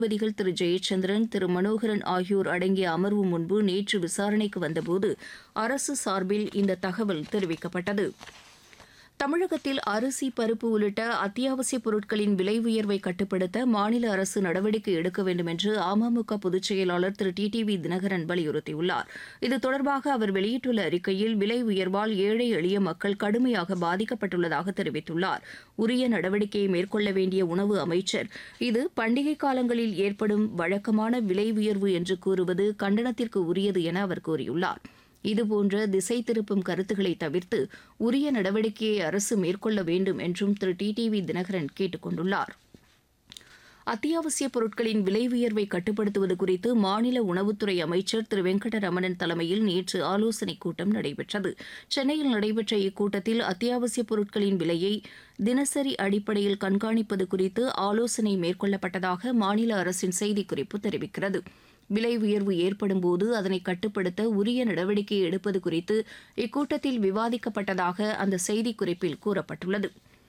நீதிபதிகள் திரு ஜெயச்சந்திரன் திரு மனோகரன் ஆகியோர் அடங்கிய அமர்வு முன்பு நேற்று விசாரணைக்கு வந்தபோது அரசு சார்பில் இந்த தகவல் தெரிவிக்கப்பட்டது தமிழகத்தில் அரிசி பருப்பு உள்ளிட்ட அத்தியாவசிய பொருட்களின் விலை உயர்வை கட்டுப்படுத்த மாநில அரசு நடவடிக்கை எடுக்க வேண்டும் என்று அமமுக பொதுச் செயலாளர் திரு டி டி வி தினகரன் வலியுறுத்தியுள்ளார் இது தொடர்பாக அவர் வெளியிட்டுள்ள அறிக்கையில் விலை உயர்வால் ஏழை எளிய மக்கள் கடுமையாக பாதிக்கப்பட்டுள்ளதாக தெரிவித்துள்ளார் உரிய நடவடிக்கையை மேற்கொள்ள வேண்டிய உணவு அமைச்சர் இது பண்டிகை காலங்களில் ஏற்படும் வழக்கமான விலை உயர்வு என்று கூறுவது கண்டனத்திற்கு உரியது என அவர் கூறியுள்ளார் இதுபோன்ற திசை திருப்பும் கருத்துக்களை தவிர்த்து உரிய நடவடிக்கையை அரசு மேற்கொள்ள வேண்டும் என்றும் திரு டி டி வி தினகரன் கேட்டுக் கொண்டுள்ளார் அத்தியாவசிய பொருட்களின் விலை உயர்வை கட்டுப்படுத்துவது குறித்து மாநில உணவுத்துறை அமைச்சர் திரு வெங்கடரமணன் தலைமையில் நேற்று ஆலோசனைக் கூட்டம் நடைபெற்றது சென்னையில் நடைபெற்ற இக்கூட்டத்தில் அத்தியாவசிய பொருட்களின் விலையை தினசரி அடிப்படையில் கண்காணிப்பது குறித்து ஆலோசனை மேற்கொள்ளப்பட்டதாக மாநில அரசின் செய்திக்குறிப்பு தெரிவிக்கிறது விலை உயர்வு ஏற்படும் போது அதனை கட்டுப்படுத்த உரிய நடவடிக்கை எடுப்பது குறித்து இக்கூட்டத்தில் விவாதிக்கப்பட்டதாக அந்த செய்திக்குறிப்பில் கூறப்பட்டுள்ளது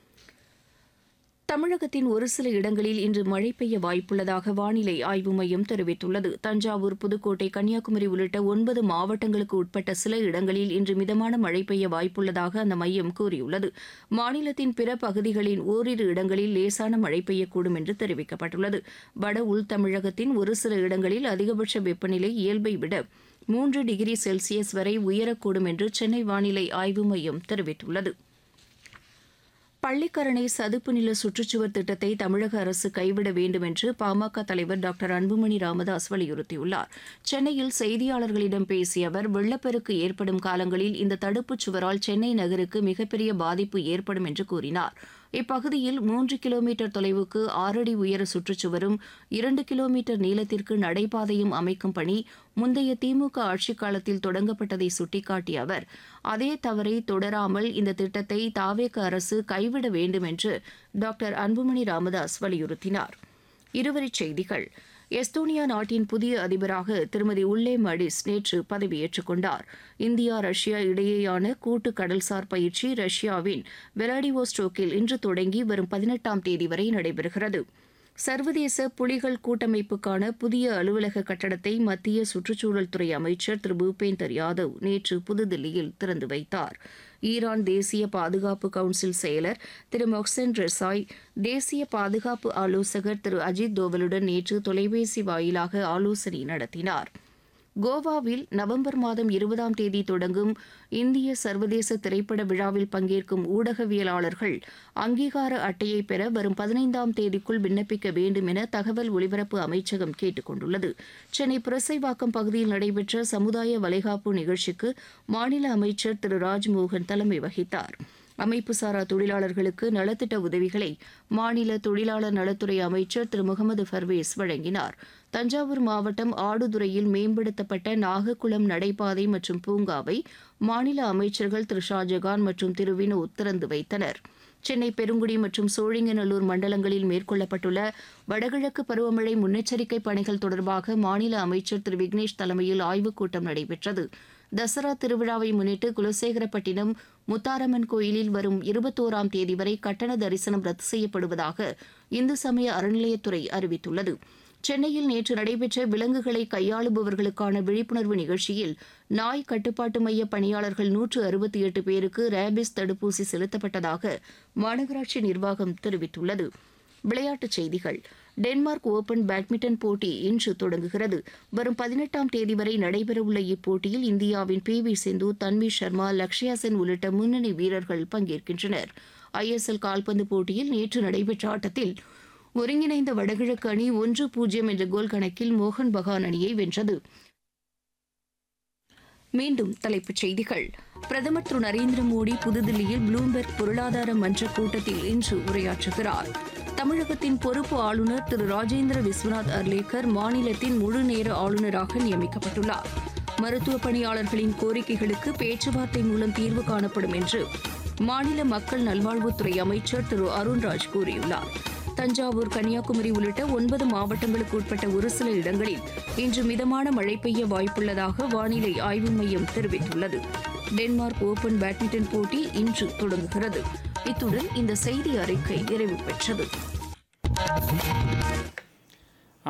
தமிழகத்தின் ஒரு சில இடங்களில் இன்று மழை பெய்ய வாய்ப்புள்ளதாக வானிலை ஆய்வு மையம் தெரிவித்துள்ளது தஞ்சாவூர் புதுக்கோட்டை கன்னியாகுமரி உள்ளிட்ட ஒன்பது மாவட்டங்களுக்கு உட்பட்ட சில இடங்களில் இன்று மிதமான மழை பெய்ய வாய்ப்புள்ளதாக அந்த மையம் கூறியுள்ளது மாநிலத்தின் பிற பகுதிகளின் ஓரிரு இடங்களில் லேசான மழை பெய்யக்கூடும் என்று தெரிவிக்கப்பட்டுள்ளது வட உள் தமிழகத்தின் ஒரு சில இடங்களில் அதிகபட்ச வெப்பநிலை இயல்பை விட மூன்று டிகிரி செல்சியஸ் வரை உயரக்கூடும் என்று சென்னை வானிலை ஆய்வு மையம் தெரிவித்துள்ளது பள்ளிக்கரணை சதுப்பு நில சுற்றுச்சுவர் திட்டத்தை தமிழக அரசு கைவிட வேண்டும் என்று பாமக தலைவர் டாக்டர் அன்புமணி ராமதாஸ் வலியுறுத்தியுள்ளார் சென்னையில் செய்தியாளர்களிடம் பேசிய அவர் வெள்ளப்பெருக்கு ஏற்படும் காலங்களில் இந்த தடுப்புச் சுவரால் சென்னை நகருக்கு மிகப்பெரிய பாதிப்பு ஏற்படும் என்று கூறினார் இப்பகுதியில் மூன்று கிலோமீட்டர் தொலைவுக்கு ஆறடி உயர சுற்றுச்சுவரும் இரண்டு கிலோமீட்டர் நீளத்திற்கு நடைபாதையும் அமைக்கும் பணி முந்தைய திமுக ஆட்சிக் காலத்தில் தொடங்கப்பட்டதை சுட்டிக்காட்டிய அவர் அதே தவறை தொடராமல் இந்த திட்டத்தை தாவேக அரசு கைவிட வேண்டும் என்று டாக்டர் அன்புமணி ராமதாஸ் வலியுறுத்தினார் இருவரிச் செய்திகள் எஸ்தோனியா நாட்டின் புதிய அதிபராக திருமதி உல்லே மடிஸ் நேற்று பதவியேற்றுக் கொண்டார் இந்தியா ரஷ்யா இடையேயான கூட்டு கடல்சார் பயிற்சி ரஷ்யாவின் வெலாடிவோஸ்டோக்கில் இன்று தொடங்கி வரும் பதினெட்டாம் தேதி வரை நடைபெறுகிறது சர்வதேச புலிகள் கூட்டமைப்புக்கான புதிய அலுவலக கட்டடத்தை மத்திய சுற்றுச்சூழல் துறை அமைச்சர் திரு பூபேந்தர் யாதவ் நேற்று புதுதில்லியில் திறந்து வைத்தார் ஈரான் தேசிய பாதுகாப்பு கவுன்சில் செயலர் திரு மொஹ்சென் ரெசாய் தேசிய பாதுகாப்பு ஆலோசகர் திரு அஜித் தோவலுடன் நேற்று தொலைபேசி வாயிலாக ஆலோசனை நடத்தினார் கோவாவில் நவம்பர் மாதம் இருபதாம் தேதி தொடங்கும் இந்திய சர்வதேச திரைப்பட விழாவில் பங்கேற்கும் ஊடகவியலாளர்கள் அங்கீகார அட்டையை பெற வரும் பதினைந்தாம் தேதிக்குள் விண்ணப்பிக்க வேண்டும் என தகவல் ஒலிபரப்பு அமைச்சகம் கேட்டுக் கொண்டுள்ளது சென்னை புரசைவாக்கம் பகுதியில் நடைபெற்ற சமுதாய வளைகாப்பு நிகழ்ச்சிக்கு மாநில அமைச்சர் திரு ராஜ்மோகன் தலைமை வகித்தார் அமைப்புசாரா தொழிலாளர்களுக்கு நலத்திட்ட உதவிகளை மாநில தொழிலாளர் நலத்துறை அமைச்சர் திரு முகமது ஃபர்வேஸ் வழங்கினார் தஞ்சாவூர் மாவட்டம் ஆடுதுறையில் மேம்படுத்தப்பட்ட நாகக்குளம் நடைபாதை மற்றும் பூங்காவை மாநில அமைச்சர்கள் திரு ஷாஜகான் மற்றும் திரு வினோத் திறந்து வைத்தனர் சென்னை பெருங்குடி மற்றும் சோழிங்கநல்லூர் மண்டலங்களில் மேற்கொள்ளப்பட்டுள்ள வடகிழக்கு பருவமழை முன்னெச்சரிக்கை பணிகள் தொடர்பாக மாநில அமைச்சர் திரு விக்னேஷ் தலைமையில் ஆய்வுக் கூட்டம் நடைபெற்றது தசரா திருவிழாவை முன்னிட்டு குலசேகரப்பட்டினம் முத்தாரம்மன் கோயிலில் வரும் இருபத்தோராம் தேதி வரை கட்டண தரிசனம் ரத்து செய்யப்படுவதாக இந்து சமய அறநிலையத்துறை அறிவித்துள்ளது சென்னையில் நேற்று நடைபெற்ற விலங்குகளை கையாளுபவர்களுக்கான விழிப்புணர்வு நிகழ்ச்சியில் நாய் கட்டுப்பாட்டு மைய பணியாளர்கள் நூற்று அறுபத்தி எட்டு பேருக்கு ரேபிஸ் தடுப்பூசி செலுத்தப்பட்டதாக மாநகராட்சி நிர்வாகம் தெரிவித்துள்ளது விளையாட்டுச் செய்திகள் டென்மார்க் ஓபன் பேட்மிண்டன் போட்டி இன்று தொடங்குகிறது வரும் பதினெட்டாம் தேதி வரை நடைபெறவுள்ள இப்போட்டியில் இந்தியாவின் பி வி சிந்து தன்வி சர்மா லக்ஷயா சென் உள்ளிட்ட முன்னணி வீரர்கள் பங்கேற்கின்றனர் ஐஎஸ்எல் கால்பந்து போட்டியில் நேற்று நடைபெற்ற ஆட்டத்தில் ஒருங்கிணைந்த வடகிழக்கு அணி ஒன்று பூஜ்ஜியம் என்ற கோல் கணக்கில் மோகன் பகான் அணியை வென்றது மீண்டும் தலைப்புச் செய்திகள் பிரதமர் திரு நரேந்திர மோடி புதுதில்லியில் ப்ளூம்பெர்க் பொருளாதார மன்ற கூட்டத்தில் இன்று உரையாற்றுகிறார் தமிழகத்தின் பொறுப்பு ஆளுநர் திரு ராஜேந்திர விஸ்வநாத் அர்லேக்கர் மாநிலத்தின் முழு நேர ஆளுநராக நியமிக்கப்பட்டுள்ளார் மருத்துவ பணியாளர்களின் கோரிக்கைகளுக்கு பேச்சுவார்த்தை மூலம் தீர்வு காணப்படும் என்று மாநில மக்கள் நல்வாழ்வுத்துறை அமைச்சர் திரு அருண்ராஜ் கூறியுள்ளார் தஞ்சாவூர் கன்னியாகுமரி உள்ளிட்ட ஒன்பது மாவட்டங்களுக்கு உட்பட்ட ஒரு சில இடங்களில் இன்று மிதமான மழை பெய்ய வாய்ப்புள்ளதாக வானிலை ஆய்வு மையம் தெரிவித்துள்ளது டென்மார்க் ஓபன் பேட்மிண்டன் போட்டி இன்று தொடங்குகிறது இத்துடன் இந்த செய்தி அறிக்கை நிறைவு பெற்றது